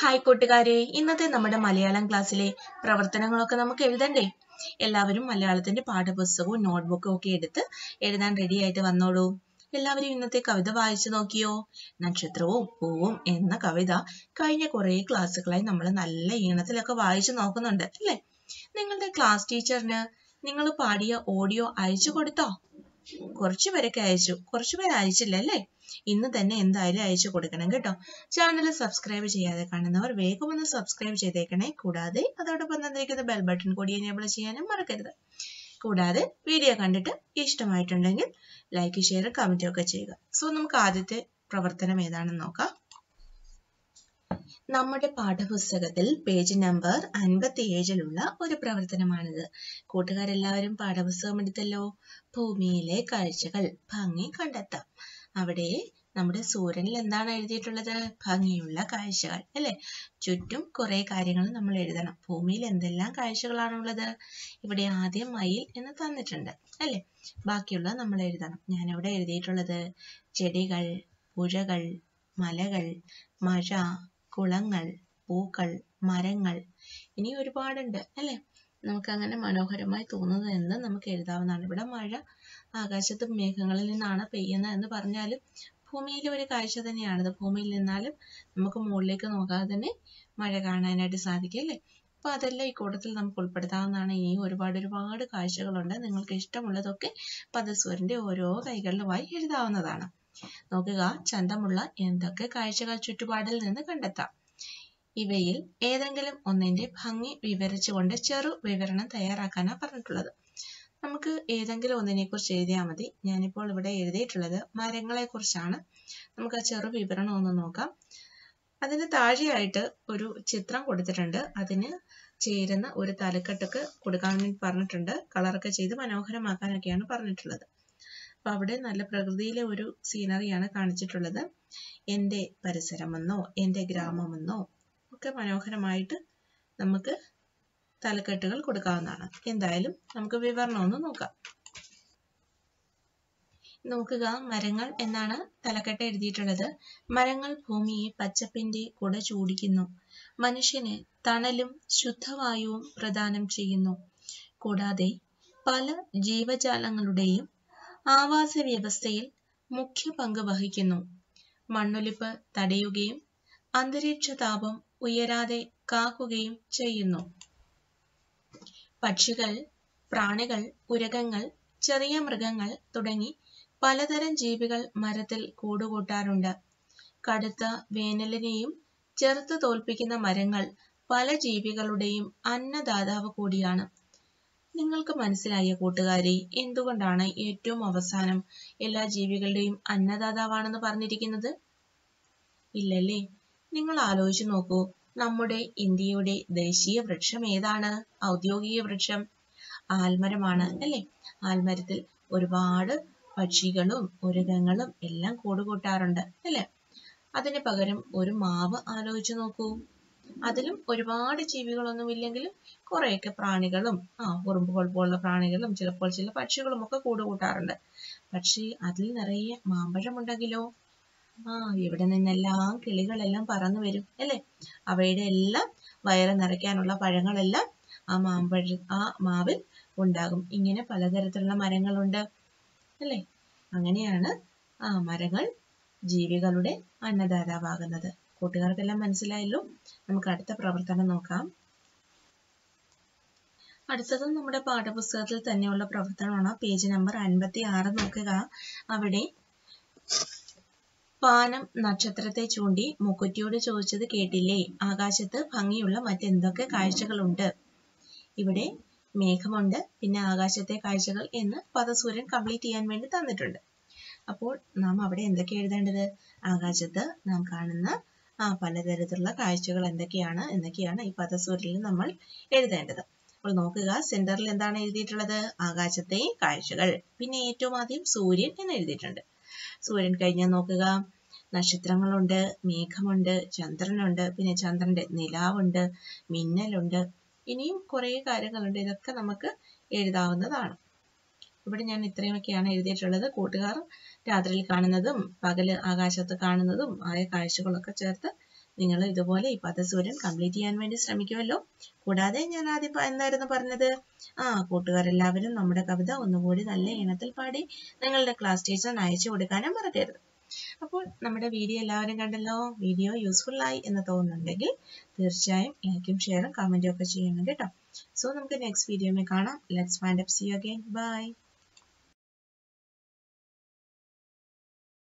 hi കൂട്ടുകാരെ ഇന്നത്തെ നമ്മുടെ മലയാളം ക്ലാസ്സിലെ പ്രവർത്തനങ്ങളൊക്കെ നമുക്ക് എഴുതണ്ടേ എല്ലാവരും മലയാളത്തിന്റെ പാഠപുസ്തകവും നോട്ട്ബുക്കും ഒക്കെ എടുത്ത് എഴുതാൻ റെഡി ആയിട്ട് വന്നോളൂ എല്ലാവരും ഇന്നത്തെ കവിത വായിച്ചു നോക്കിയോ നക്ഷത്രവും പൂവും എന്ന കവിത കഴിഞ്ഞ കുറേ ക്ലാസ്സുകളായി നമ്മൾ നല്ല ഈണത്തിലൊക്കെ വായിച്ചു നോക്കുന്നുണ്ട് അല്ലേ നിങ്ങളുടെ ക്ലാസ് ടീച്ചറിന് നിങ്ങൾ പാടിയ ഓഡിയോ അയച്ചു കൊടുത്തോ കുറച്ചു പേരൊക്കെ അയച്ചു കുറച്ചു പേര് അയച്ചില്ല അല്ലേ ഇന്ന് തന്നെ എന്തായാലും അയച്ചു കൊടുക്കണം കേട്ടോ ചാനൽ സബ്സ്ക്രൈബ് ചെയ്യാതെ കാണുന്നവർ വേഗം ഒന്ന് സബ്സ്ക്രൈബ് ചെയ്തേക്കണേ കൂടാതെ അതോടൊപ്പം തന്നിരിക്കുന്ന ബെൽ ബട്ടൺ കൂടി എനേബിൾ ചെയ്യാനും മറക്കരുത് കൂടാതെ വീഡിയോ കണ്ടിട്ട് ഇഷ്ടമായിട്ടുണ്ടെങ്കിൽ ലൈക്ക് ഷെയർ കമന്റ് ഒക്കെ ചെയ്യുക സോ നമുക്ക് ആദ്യത്തെ പ്രവർത്തനം ഏതാണെന്ന് നോക്കാം നമ്മുടെ പാഠപുസ്തകത്തിൽ പേജ് നമ്പർ അൻപത്തി ഏഴിലുള്ള ഒരു പ്രവർത്തനമാണിത് കൂട്ടുകാരെല്ലാവരും പാഠപുസ്തകം എടുത്തല്ലോ ഭൂമിയിലെ കാഴ്ചകൾ ഭംഗി കണ്ടെത്താം അവിടെ നമ്മുടെ സൂര്യനിൽ എന്താണ് എഴുതിയിട്ടുള്ളത് ഭംഗിയുള്ള കാഴ്ചകൾ അല്ലെ ചുറ്റും കുറെ കാര്യങ്ങൾ നമ്മൾ എഴുതണം ഭൂമിയിൽ എന്തെല്ലാം കാഴ്ചകളാണുള്ളത് ഇവിടെ ആദ്യം മയിൽ എന്ന് തന്നിട്ടുണ്ട് അല്ലെ ബാക്കിയുള്ള നമ്മൾ എഴുതണം ഞാനിവിടെ എഴുതിയിട്ടുള്ളത് ചെടികൾ പുഴകൾ മലകൾ മഴ കുളങ്ങൾ പൂക്കൾ മരങ്ങൾ ഇനി ഒരുപാടുണ്ട് അല്ലെ നമുക്ക് അങ്ങനെ മനോഹരമായി തോന്നുന്നത് എന്ന് നമുക്ക് എഴുതാവുന്നതാണ് ഇവിടെ മഴ ആകാശത്ത് മേഘങ്ങളിൽ നിന്നാണ് പെയ്യുന്നത് എന്ന് പറഞ്ഞാലും ഭൂമിയിലെ ഒരു കാഴ്ച തന്നെയാണിത് ഭൂമിയിൽ നിന്നാലും നമുക്ക് മുകളിലേക്ക് നോക്കാതെ തന്നെ മഴ കാണാനായിട്ട് സാധിക്കും അല്ലേ അപ്പൊ അതെല്ലാം ഈ കൂട്ടത്തിൽ നമുക്ക് ഉൾപ്പെടുത്താവുന്നതാണ് ഇനി ഒരുപാട് ഒരുപാട് കാഴ്ചകളുണ്ട് നിങ്ങൾക്ക് ഇഷ്ടമുള്ളതൊക്കെ പദസ്വരന്റെ ഓരോ കൈകളിലുമായി എഴുതാവുന്നതാണ് നോക്കുക ചന്തമുള്ള എന്തൊക്കെ കാഴ്ചകൾ ചുറ്റുപാടിൽ നിന്ന് കണ്ടെത്താം ഇവയിൽ ഏതെങ്കിലും ഒന്നിന്റെ ഭംഗി വിവരിച്ചുകൊണ്ട് ചെറു വിവരണം തയ്യാറാക്കാനാണ് പറഞ്ഞിട്ടുള്ളത് നമുക്ക് ഏതെങ്കിലും ഒന്നിനെ കുറിച്ച് എഴുതിയാൽ മതി ഞാനിപ്പോൾ ഇവിടെ എഴുതിയിട്ടുള്ളത് മരങ്ങളെ കുറിച്ചാണ് നമുക്ക് ആ ചെറു വിവരണം ഒന്ന് നോക്കാം അതിന് താഴെയായിട്ട് ഒരു ചിത്രം കൊടുത്തിട്ടുണ്ട് അതിന് ചേരുന്ന ഒരു തലക്കെട്ടൊക്കെ കൊടുക്കാൻ വേണ്ടി പറഞ്ഞിട്ടുണ്ട് കളറൊക്കെ ചെയ്ത് മനോഹരമാക്കാനൊക്കെയാണ് പറഞ്ഞിട്ടുള്ളത് അപ്പൊ അവിടെ നല്ല പ്രകൃതിയിലെ ഒരു സീനറിയാണ് കാണിച്ചിട്ടുള്ളത് എൻ്റെ പരിസരമെന്നോ എൻ്റെ ഗ്രാമമെന്നോ ഒക്കെ മനോഹരമായിട്ട് നമുക്ക് തലക്കെട്ടുകൾ കൊടുക്കാവുന്നതാണ് എന്തായാലും നമുക്ക് വിവരണം ഒന്ന് നോക്കാം നോക്കുക മരങ്ങൾ എന്നാണ് തലക്കെട്ട് എഴുതിയിട്ടുള്ളത് മരങ്ങൾ ഭൂമിയെ പച്ചപ്പിന്റെ കുട ചൂടിക്കുന്നു മനുഷ്യന് തണലും ശുദ്ധവായുവും പ്രദാനം ചെയ്യുന്നു കൂടാതെ പല ജീവജാലങ്ങളുടെയും ആവാസ വ്യവസ്ഥയിൽ മുഖ്യ പങ്ക് വഹിക്കുന്നു മണ്ണൊലിപ്പ് തടയുകയും അന്തരീക്ഷ താപം ഉയരാതെ കാക്കുകയും ചെയ്യുന്നു പക്ഷികൾ പ്രാണികൾ ഉരകങ്ങൾ ചെറിയ മൃഗങ്ങൾ തുടങ്ങി പലതരം ജീവികൾ മരത്തിൽ കൂടുകൂട്ടാറുണ്ട് കടുത്ത വേനലിനെയും ചെറുത്ത് തോൽപ്പിക്കുന്ന മരങ്ങൾ പല ജീവികളുടെയും അന്നദാതാവ് കൂടിയാണ് നിങ്ങൾക്ക് മനസ്സിലായ കൂട്ടുകാരെ എന്തുകൊണ്ടാണ് ഏറ്റവും അവസാനം എല്ലാ ജീവികളുടെയും അന്നദാതാവാണെന്ന് പറഞ്ഞിരിക്കുന്നത് ഇല്ലല്ലേ നിങ്ങൾ ആലോചിച്ചു നോക്കൂ നമ്മുടെ ഇന്ത്യയുടെ ദേശീയ വൃക്ഷം ഏതാണ് ഔദ്യോഗിക വൃക്ഷം ആൽമരമാണ് അല്ലേ ആൽമരത്തിൽ ഒരുപാട് പക്ഷികളും ഉരുകങ്ങളും എല്ലാം കൂടുകൂട്ടാറുണ്ട് അല്ലേ അതിന് പകരം ഒരു മാവ് ആലോചിച്ചു നോക്കൂ അതിലും ഒരുപാട് ജീവികളൊന്നും ഇല്ലെങ്കിലും കുറെയൊക്കെ പ്രാണികളും ആ ഉറുമ്പുകൾ പോലുള്ള പ്രാണികളും ചിലപ്പോൾ ചില പക്ഷികളും ഒക്കെ കൂടുകൂട്ടാറുണ്ട് പക്ഷേ അതിൽ നിറയെ മാമ്പഴമുണ്ടെങ്കിലോ ആ ഇവിടെ നിന്നെല്ലാം കിളികളെല്ലാം പറന്നു വരും അല്ലേ അവയുടെ എല്ലാം വയറ് നിറയ്ക്കാനുള്ള പഴങ്ങളെല്ലാം ആ മാമ്പഴ ആ മാവിൽ ഉണ്ടാകും ഇങ്ങനെ പലതരത്തിലുള്ള മരങ്ങളുണ്ട് അല്ലേ അങ്ങനെയാണ് ആ മരങ്ങൾ ജീവികളുടെ അന്നദാതാവാകുന്നത് കൂട്ടുകാർക്കെല്ലാം മനസ്സിലായല്ലോ നമുക്ക് അടുത്ത പ്രവർത്തനം നോക്കാം അടുത്തതും നമ്മുടെ പാഠപുസ്തകത്തിൽ തന്നെയുള്ള പ്രവർത്തനമാണ് പേജ് നമ്പർ അൻപത്തി ആറ് നോക്കുക അവിടെ പാനം നക്ഷത്രത്തെ ചൂണ്ടി മുക്കുറ്റിയോട് ചോദിച്ചത് കേട്ടില്ലേ ആകാശത്ത് ഭംഗിയുള്ള മറ്റെന്തൊക്കെ കാഴ്ചകളുണ്ട് ഇവിടെ മേഘമുണ്ട് പിന്നെ ആകാശത്തെ കാഴ്ചകൾ എന്ന് പദസൂര്യൻ കംപ്ലീറ്റ് ചെയ്യാൻ വേണ്ടി തന്നിട്ടുണ്ട് അപ്പോൾ നാം അവിടെ എന്തൊക്കെ എഴുതേണ്ടത് ആകാശത്ത് നാം കാണുന്ന ആ പലതരത്തിലുള്ള കാഴ്ചകൾ എന്തൊക്കെയാണ് എന്നൊക്കെയാണ് ഈ പദസൂര്യനിൽ നമ്മൾ എഴുതേണ്ടത് അപ്പോൾ നോക്കുക സെന്ററിൽ എന്താണ് എഴുതിയിട്ടുള്ളത് ആകാശത്തെ കാഴ്ചകൾ പിന്നെ ഏറ്റവും ആദ്യം സൂര്യൻ എന്ന് എഴുതിയിട്ടുണ്ട് സൂര്യൻ കഴിഞ്ഞാൽ നോക്കുക നക്ഷത്രങ്ങളുണ്ട് മേഘമുണ്ട് ചന്ദ്രനുണ്ട് പിന്നെ ചന്ദ്രന്റെ നിലാവുണ്ട് മിന്നലുണ്ട് ഇനിയും കുറേ കാര്യങ്ങളുണ്ട് ഇതൊക്കെ നമുക്ക് എഴുതാവുന്നതാണ് ഇവിടെ ഞാൻ ഇത്രയുമൊക്കെയാണ് എഴുതിയിട്ടുള്ളത് കൂട്ടുകാർ രാത്രിയിൽ കാണുന്നതും പകല് ആകാശത്ത് കാണുന്നതും ആയ കാഴ്ചകളൊക്കെ ചേർത്ത് നിങ്ങൾ ഇതുപോലെ ഈ പദസൂര്യൻ കംപ്ലീറ്റ് ചെയ്യാൻ വേണ്ടി ശ്രമിക്കുമല്ലോ കൂടാതെ ഞാൻ ആദ്യം പ- എന്തായിരുന്നു പറഞ്ഞത് ആ കൂട്ടുകാരെല്ലാവരും നമ്മുടെ കവിത ഒന്നുകൂടി നല്ല ഇനത്തിൽ പാടി നിങ്ങളുടെ ക്ലാസ് ടീച്ചറിന് അയച്ചു കൊടുക്കാനും മറക്കരുത് അപ്പോൾ നമ്മുടെ വീഡിയോ എല്ലാവരും കണ്ടല്ലോ വീഡിയോ യൂസ്ഫുൾ ആയി എന്ന് തോന്നുന്നുണ്ടെങ്കിൽ തീർച്ചയായും ലൈക്കും ഷെയറും കമൻറ്റും ഒക്കെ ചെയ്യണം കേട്ടോ സോ നമുക്ക് നെക്സ്റ്റ് വീഡിയോയിൽ കാണാം let's find up see you again by